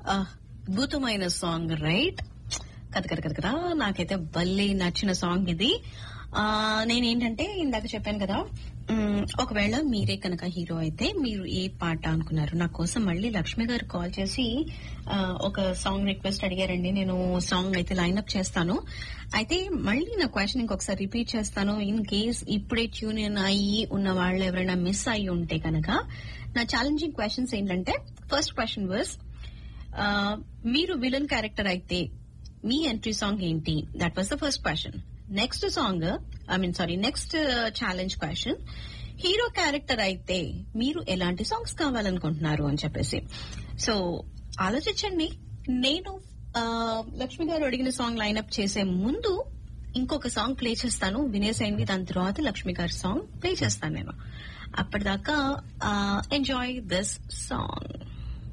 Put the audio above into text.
అద్భుతమైన song right కదా కదా కదా కదా నాకైతే భలే నచ్చిన సాంగ్ ఇది ఆ, నేనేంటంటే ఇందాక చెప్పాను కదా మ్, ఒకవేళ మీరే కనుక హీరో అయితే మీరు ఏ పాట అనుకున్నారు నా కోసం మళ్ళీ లక్ష్మి గారు కాల్ చేసి ఆ, ఒక సాంగ్ రిక్వెస్ట్ అడిగారండి నేను సాంగ్ అయితే లైన్అప్ చేస్తాను అయితే మళ్ళీ నా క్వశ్చన్ ఇంకొకసారి రిపీట్ చేస్తాను ఇన్ కేస్ ఇప్పుడే ట్యూన్ ఇన్ అయ్యి ఉన్న వాళ్ళు ఎవరైనా మిస్ అయ్యి ఉంటే కనుక నా ఛాలెంజింగ్ క్వశ్చన్స్ ఏంటంటే ఫస్ట్ క్వశ్చన్ వర్స్ మీరు విలన్ క్యారెక్టర్ అయితే మీ ఎంట్రీ సాంగ్ ఏంటి that was the first question next song I mean sorry next challenge question hero character అయితే మీరు ఎలాంటి సాంగ్స్ కావాలనుకుంటున్నారు అని చెప్పేసి సో ఆలోచించండి నేను ఆ, లక్ష్మి గారు అడిగిన సాంగ్ లైన్అప్ చేసే ముందు ఇంకొక సాంగ్ ప్లే చేస్తాను వినేసేయండి దాని తర్వాత లక్ష్మి గారి సాంగ్ ప్లే చేస్తాను నేను అప్పటిదాకా ఎంజాయ్ దిస్ సాంగ్